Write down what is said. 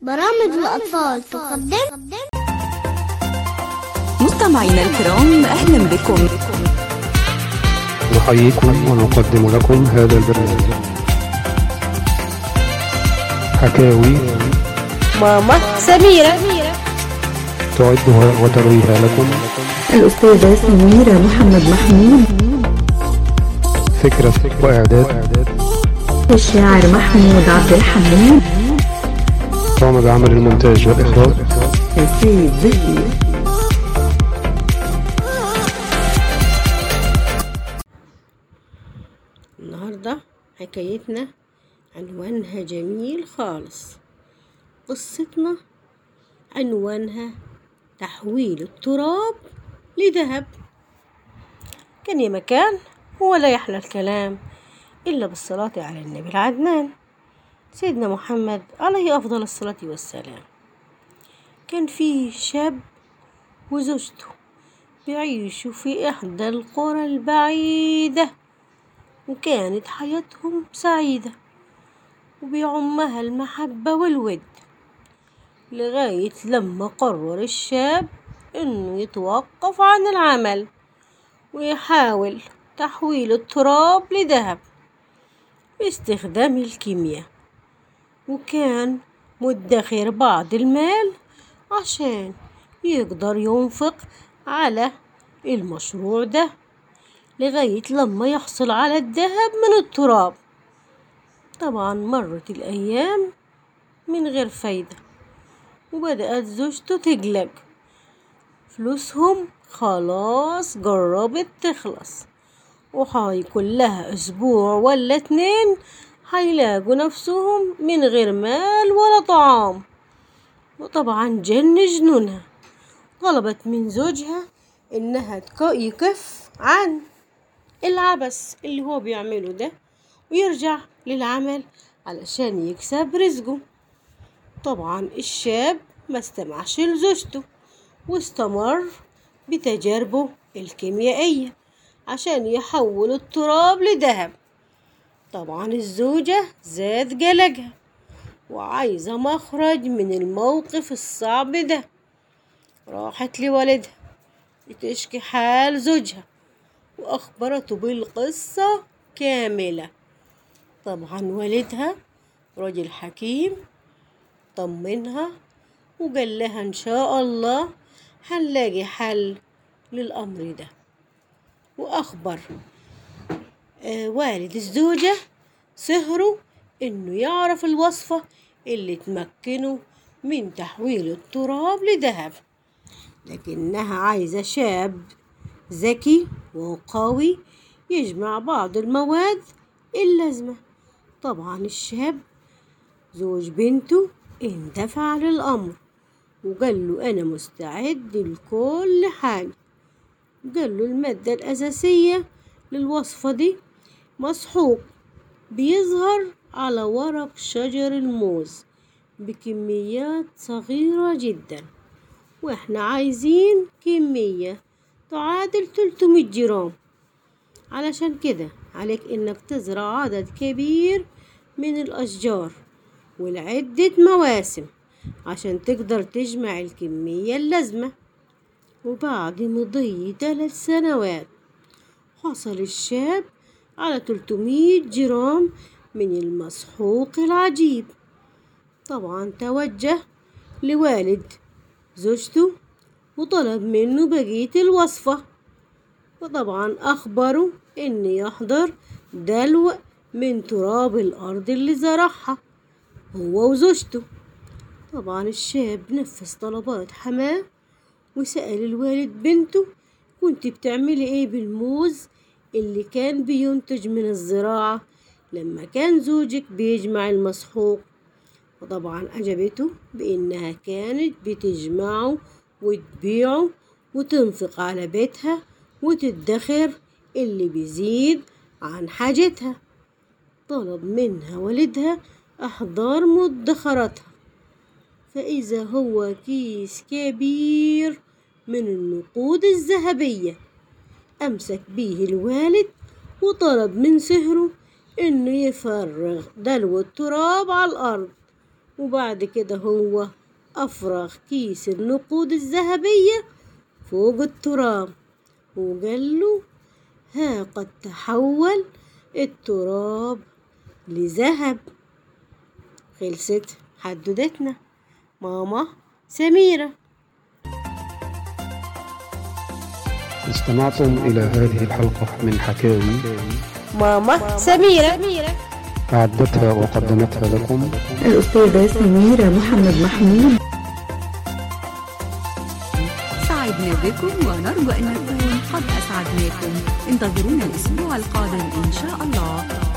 برامج الأطفال تقدم مستمعينا الكرام أهلا بكم نحييكم ونقدم لكم هذا البرنامج حكاوي ماما سميرة تعدها وترويها لكم الأستاذة سميرة محمد محمود فكرة وإعداد الشاعر محمود عبد الحميد قام بعمل المونتاج والإخراج سيد زكي النهاردة حكايتنا عنوانها جميل خالص قصتنا عنوانها تحويل التراب لذهب كان يا مكان ولا يحلى الكلام إلا بالصلاة على النبي العدنان سيدنا محمد عليه أفضل الصلاة والسلام كان فيه شاب وزوجته بيعيشوا في إحدى القرى البعيدة وكانت حياتهم سعيدة وبيعمها المحبة والود لغاية لما قرر الشاب إنه يتوقف عن العمل ويحاول تحويل التراب لذهب باستخدام الكيمياء وكان مدخر بعض المال عشان يقدر ينفق على المشروع ده لغاية لما يحصل على الذهب من التراب طبعا مرت الأيام من غير فايدة وبدأت زوجته تقلق فلوسهم خلاص جربت تخلص وهيكون لها أسبوع ولا اتنين هيلاقوا نفسهم من غير مال ولا طعام وطبعا جن جنونها طلبت من زوجها إنها تك- يكف عن العبث اللي هو بيعمله ده ويرجع للعمل علشان يكسب رزقه طبعا الشاب ما استمعش لزوجته واستمر بتجاربه الكيميائية عشان يحول التراب لذهب طبعا الزوجة زاد قلقها وعايزة مخرج من الموقف الصعب ده راحت لوالدها بتشكي حال زوجها وأخبرته بالقصة كاملة طبعا والدها رجل حكيم طمنها وقال لها إن شاء الله هنلاقي حل للأمر ده وأخبر آه والد الزوجة سهره إنه يعرف الوصفة اللي تمكنه من تحويل التراب لذهب لكنها عايزة شاب ذكي وقوي يجمع بعض المواد اللازمة طبعا الشاب زوج بنته اندفع للأمر وقال له أنا مستعد لكل حاجة قال له المادة الأساسية للوصفة دي مسحوق بيظهر على ورق شجر الموز بكميات صغيرة جدا واحنا عايزين كمية تعادل 300 جرام علشان كده عليك انك تزرع عدد كبير من الاشجار ولعدة مواسم عشان تقدر تجمع الكمية اللازمة وبعد مضي ثلاث سنوات حصل الشاب على 300 جرام من المسحوق العجيب طبعا توجه لوالد زوجته وطلب منه بقية الوصفة وطبعا أخبره إن يحضر دلو من تراب الأرض اللي زرعها هو وزوجته طبعا الشاب نفذ طلبات حماه وسأل الوالد بنته كنت بتعملي ايه بالموز اللي كان بينتج من الزراعة لما كان زوجك بيجمع المسحوق وطبعا أجابته بإنها كانت بتجمعه وتبيعه وتنفق على بيتها وتدخر اللي بيزيد عن حاجتها طلب منها والدها إحضار مدخراتها فإذا هو كيس كبير من النقود الذهبية أمسك بيه الوالد وطلب من سهره إنه يفرغ دلو التراب على الأرض وبعد كده هو أفرغ كيس النقود الذهبية فوق التراب وقال له ها قد تحول التراب لذهب خلصت حددتنا ماما سميرة استمعتم إلى هذه الحلقة من حكاوي ماما سميرة أعدتها وقدمتها لكم الأستاذة سميرة محمد محمود سعدنا بكم ونرجو أن نكون قد أسعدناكم انتظرونا الأسبوع القادم إن شاء الله